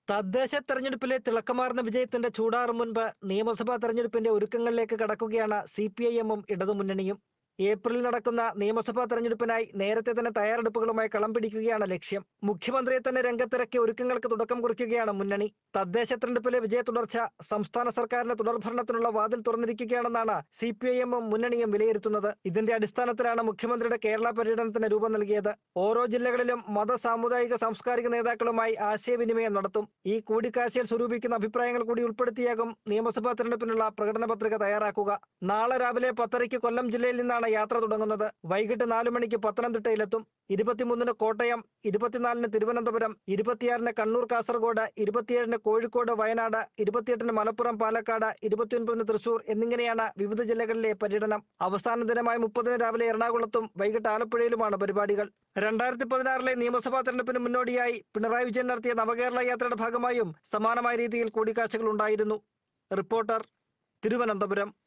തദ്ദേശ തെരഞ്ഞെടുപ്പിലെ തിളക്കമാർന്ന വിജയത്തിന്റെ ചൂടാറും മുൻപ് നിയമസഭാ തെരഞ്ഞെടുപ്പിന്റെ ഒരുക്കങ്ങളിലേക്ക് കടക്കുകയാണ് സി പി ഐ എമ്മും ഇടതുമുന്നണിയും ഏപ്രിലിൽ നടക്കുന്ന നിയമസഭാ തെരഞ്ഞെടുപ്പിനായി നേരത്തെ തന്നെ തയ്യാറെടുപ്പുകളുമായി കളം പിടിക്കുകയാണ് ലക്ഷ്യം മുഖ്യമന്ത്രിയെ തന്നെ രംഗത്തിറക്കിയ ഒരുക്കങ്ങൾക്ക് തുടക്കം കുറിക്കുകയാണ് മുന്നണി തദ്ദേശ തെരഞ്ഞെടുപ്പിലെ വിജയ തുടർച്ച സംസ്ഥാന സർക്കാരിന്റെ തുടർഭരണത്തിനുള്ള വാതിൽ തുറന്നിരിക്കുകയാണെന്നാണ് സി പി ഐ എമ്മും മുന്നണിയും വിലയിരുത്തുന്നത് ഇതിന്റെ അടിസ്ഥാനത്തിലാണ് മുഖ്യമന്ത്രിയുടെ കേരള പര്യടനത്തിന് രൂപം നൽകിയത് ഓരോ ജില്ലകളിലും മത സാമുദായിക സാംസ്കാരിക നേതാക്കളുമായി ആശയവിനിമയം നടത്തും ഈ കൂടിക്കാഴ്ചയിൽ സ്വരൂപിക്കുന്ന അഭിപ്രായങ്ങൾ കൂടി ഉൾപ്പെടുത്തിയാകും നിയമസഭാ തെരഞ്ഞെടുപ്പിനുള്ള പ്രകടന പത്രിക തയ്യാറാക്കുക നാളെ രാവിലെ പത്തരയ്ക്ക് കൊല്ലം ജില്ലയിൽ നിന്നാണ് യാത്ര തുടങ്ങുന്നത് വൈകിട്ട് നാലു മണിക്ക് പത്തനംതിട്ടയിലെത്തും ഇരുപത്തിമൂന്നിന് കോട്ടയം ഇരുപത്തിനാലിന് തിരുവനന്തപുരം ഇരുപത്തിയാറിന് കണ്ണൂർ കാസർഗോഡ് ഇരുപത്തിയേഴിന് കോഴിക്കോട് വയനാട് ഇരുപത്തിയെട്ടിന് മലപ്പുറം പാലക്കാട് ഇരുപത്തിയൊൻപതിന് തൃശൂർ എന്നിങ്ങനെയാണ് വിവിധ ജില്ലകളിലെ പര്യടനം അവസാന ദിനമായ മുപ്പതിന് രാവിലെ എറണാകുളത്തും വൈകിട്ട് ആലപ്പുഴയിലുമാണ് പരിപാടികൾ രണ്ടായിരത്തി പതിനാറിലെ നിയമസഭാ തെരഞ്ഞെടുപ്പിന് മുന്നോടിയായി പിണറായി വിജയൻ നടത്തിയ നവകേരള യാത്രയുടെ ഭാഗമായും സമാനമായ രീതിയിൽ കൂടിക്കാഴ്ചകൾ ഉണ്ടായിരുന്നു റിപ്പോർട്ടർ തിരുവനന്തപുരം